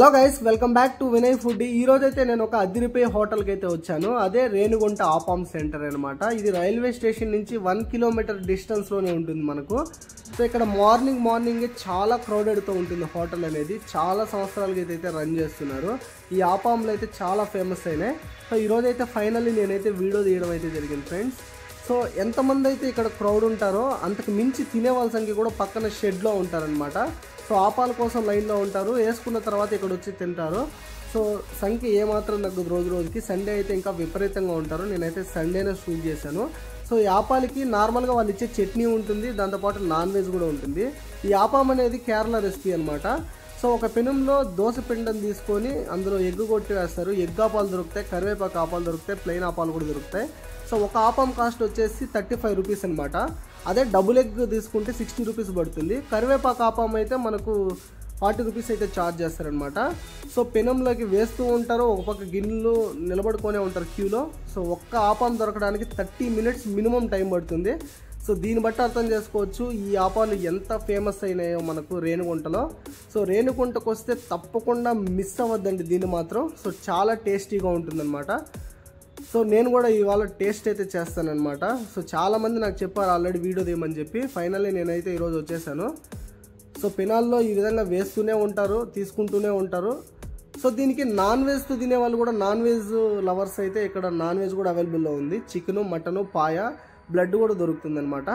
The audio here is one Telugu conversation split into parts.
Hello guys welcome back to Vinay food ఈ రోజు అయితే నేను ఒక అదిరిపోయే హోటల్కి అయితే వచ్చాను అదే రేణుగుంట ఆపామ్ సెంటర్ అనమాట ఇది రైల్వే స్టేషన్ నుంచి వన్ కిలోమీటర్ డిస్టెన్స్లోనే ఉంటుంది మనకు సో ఇక్కడ మార్నింగ్ మార్నింగ్ చాలా క్రౌడెడ్తో ఉంటుంది హోటల్ అనేది చాలా సంవత్సరాలుగా అయితే రన్ చేస్తున్నారు ఈ ఆపాంలో అయితే చాలా ఫేమస్ అయినాయి సో ఈరోజు అయితే ఫైనల్లీ నేనైతే వీడియో తీయడం అయితే జరిగింది ఫ్రెండ్స్ సో ఎంతమంది అయితే ఇక్కడ క్రౌడ్ ఉంటారో అంతకు మించి తినే వాళ్ళ సంఖ్య కూడా పక్కన షెడ్లో ఉంటారనమాట సో ఆపాల కోసం లైన్లో ఉంటారు వేసుకున్న తర్వాత ఇక్కడ వచ్చి తింటారు సో సంఖ్య ఏమాత్రం తగ్గదు రోజు రోజుకి సండే అయితే ఇంకా విపరీతంగా ఉంటారు నేనైతే సండేనే షూట్ చేశాను సో ఈ ఆపాలకి నార్మల్గా వాళ్ళు ఇచ్చే చట్నీ ఉంటుంది దాంతోపాటు నాన్ వెజ్ కూడా ఉంటుంది ఈ ఆపాం అనేది కేరళ రెసిపీ అనమాట సో ఒక పెనంలో దోశ పిండం తీసుకొని అందులో ఎగ్గు కొట్టి వేస్తారు ఎగ్ ఆపాలు దొరుకుతాయి కరివేపాకు ఆపాలు దొరుకుతాయి ప్లెయిన్ ఆపాలు కూడా దొరుకుతాయి సో ఒక ఆపం కాస్ట్ వచ్చేసి థర్టీ ఫైవ్ రూపీస్ అనమాట అదే డబుల్ ఎగ్ తీసుకుంటే సిక్స్టీ రూపీస్ పడుతుంది కరివేపాకు ఆపం అయితే మనకు ఫార్టీ రూపీస్ అయితే ఛార్జ్ చేస్తారనమాట సో పెనంలోకి వేస్తూ ఉంటారు ఒక పక్క గిన్నెలు నిలబడుకొనే ఉంటారు క్యూలో సో ఒక్క ఆపం దొరకడానికి థర్టీ మినిట్స్ మినిమం టైం పడుతుంది సో దీన్ని బట్టి అర్థం చేసుకోవచ్చు ఈ ఆపాలు ఎంత ఫేమస్ అయినాయో మనకు రేణుగుంటలో సో రేణుగుంటకు వస్తే తప్పకుండా మిస్ అవ్వద్దండి దీన్ని మాత్రం సో చాలా టేస్టీగా ఉంటుందన్నమాట సో నేను కూడా ఇవాళ టేస్ట్ అయితే చేస్తానన్నమాట సో చాలామంది నాకు చెప్పారు ఆల్రెడీ వీడియో తీయమని చెప్పి ఫైనల్లీ నేనైతే ఈరోజు వచ్చేసాను సో పెనాల్లో ఈ విధంగా వేస్తూనే ఉంటారు తీసుకుంటూనే ఉంటారు సో దీనికి నాన్ వెజ్తో తినే వాళ్ళు కూడా నాన్ వెజ్ లవర్స్ అయితే ఇక్కడ నాన్ వెజ్ కూడా అవైలబుల్లో ఉంది చికెను మటను పాయ బ్లడ్ కూడా దొరుకుతుంది అనమాట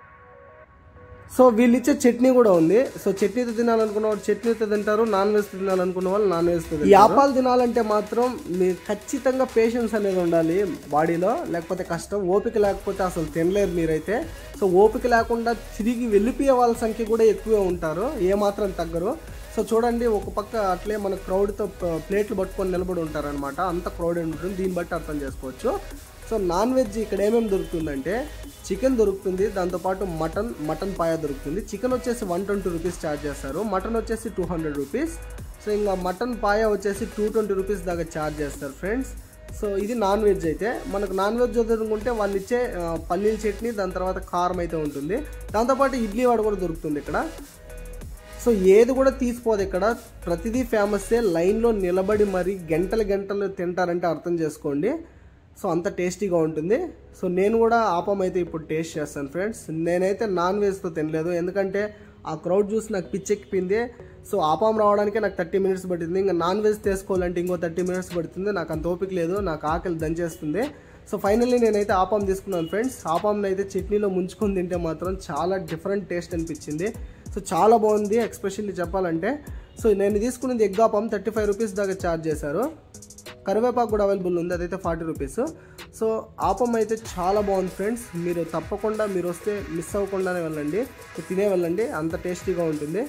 సో వీళ్ళు ఇచ్చే చట్నీ కూడా ఉంది సో చట్నీతో తినాలనుకున్న వాళ్ళు చట్నీతో తింటారు నాన్ వెజ్ తినాలనుకున్న వాళ్ళు నాన్ వెజ్ ఈ ఆపాలు తినాలంటే మాత్రం మీరు ఖచ్చితంగా పేషెన్స్ అనేది ఉండాలి బాడీలో లేకపోతే కష్టం ఓపిక లేకపోతే అసలు తినలేరు మీరైతే సో ఓపిక లేకుండా తిరిగి వెళ్ళిపోయే వాళ్ళ సంఖ్య కూడా ఎక్కువే ఉంటారు ఏమాత్రం తగ్గరు సో చూడండి ఒక పక్క అట్లే మన క్రౌడ్తో ప్లేట్లు పట్టుకొని నిలబడి ఉంటారనమాట అంత క్రౌడెడ్ ఉంటుంది దీన్ని బట్టి అర్థం చేసుకోవచ్చు సో నాన్ వెజ్ ఇక్కడ ఏమేమి దొరుకుతుందంటే చికెన్ దొరుకుతుంది దాంతోపాటు మటన్ మటన్ పాయ దొరుకుతుంది చికెన్ వచ్చేసి వన్ ట్వంటీ రూపీస్ ఛార్జ్ చేస్తారు మటన్ వచ్చేసి టూ హండ్రెడ్ రూపీస్ సో ఇంకా మటన్ పాయ వచ్చేసి టూ ట్వంటీ రూపీస్ దాకా ఛార్జ్ చేస్తారు ఫ్రెండ్స్ సో ఇది నాన్ వెజ్ అయితే మనకు నాన్ వెజ్ వదులుకుంటే వాళ్ళు ఇచ్చే ఆ, పల్లీల చట్నీ దాని తర్వాత కారం అయితే ఉంటుంది దాంతోపాటు ఇడ్లీ వాడ కూడా దొరుకుతుంది ఇక్కడ సో ఏది కూడా తీసిపోదు ఇక్కడ ప్రతిదీ ఫేమస్సే లైన్లో నిలబడి మరి గంటలు గంటలు తింటారంటే అర్థం చేసుకోండి సో అంత టేస్టీగా ఉంటుంది సో నేను కూడా ఆపం అయితే ఇప్పుడు టేస్ట్ చేస్తాను ఫ్రెండ్స్ నేనైతే నాన్ వెజ్తో తినలేదు ఎందుకంటే ఆ క్రౌడ్ చూసి నాకు పిచ్చెక్కిపోయింది సో ఆపం రావడానికి నాకు థర్టీ మినిట్స్ పట్టింది ఇంకా నాన్ వెజ్ తీసుకోవాలంటే ఇంకో థర్టీ మినిట్స్ పడుతుంది నాకు అంత ఓపిక లేదు నాకు ఆకలి దంచేస్తుంది సో ఫైనల్లీ నేనైతే ఆపాం తీసుకున్నాను ఫ్రెండ్స్ ఆపాంని అయితే చట్నీలో ముంచుకొని తింటే మాత్రం చాలా డిఫరెంట్ టేస్ట్ అనిపించింది సో చాలా బాగుంది ఎక్స్పెషల్లీ చెప్పాలంటే సో నేను తీసుకున్నది egg appam thirty five rupees దాకా ఛార్జ్ చేశారు కరివేపాకు కూడా అవైలబుల్ ఉంది అదైతే ఫార్టీ రూపీస్ సో ఆపం అయితే చాలా బాగుంది ఫ్రెండ్స్ మీరు తప్పకుండా మీరు వస్తే మిస్ అవ్వకుండానే వెళ్ళండి తినే వెళ్ళండి అంత టేస్టీగా ఉంటుంది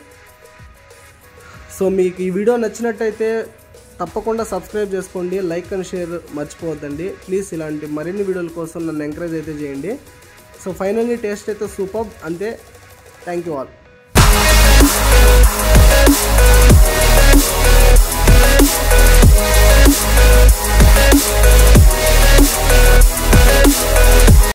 సో మీకు ఈ వీడియో నచ్చినట్టయితే తప్పకుండా సబ్స్క్రైబ్ చేసుకోండి లైక్ అండ్ షేర్ మర్చిపోవద్దండి ప్లీజ్ ఇలాంటి మరిన్ని వీడియోల కోసం నన్ను ఎంకరేజ్ అయితే చేయండి సో ఫైనల్లీ టేస్ట్ అయితే సూపర్ అంతే thank you all Thank you.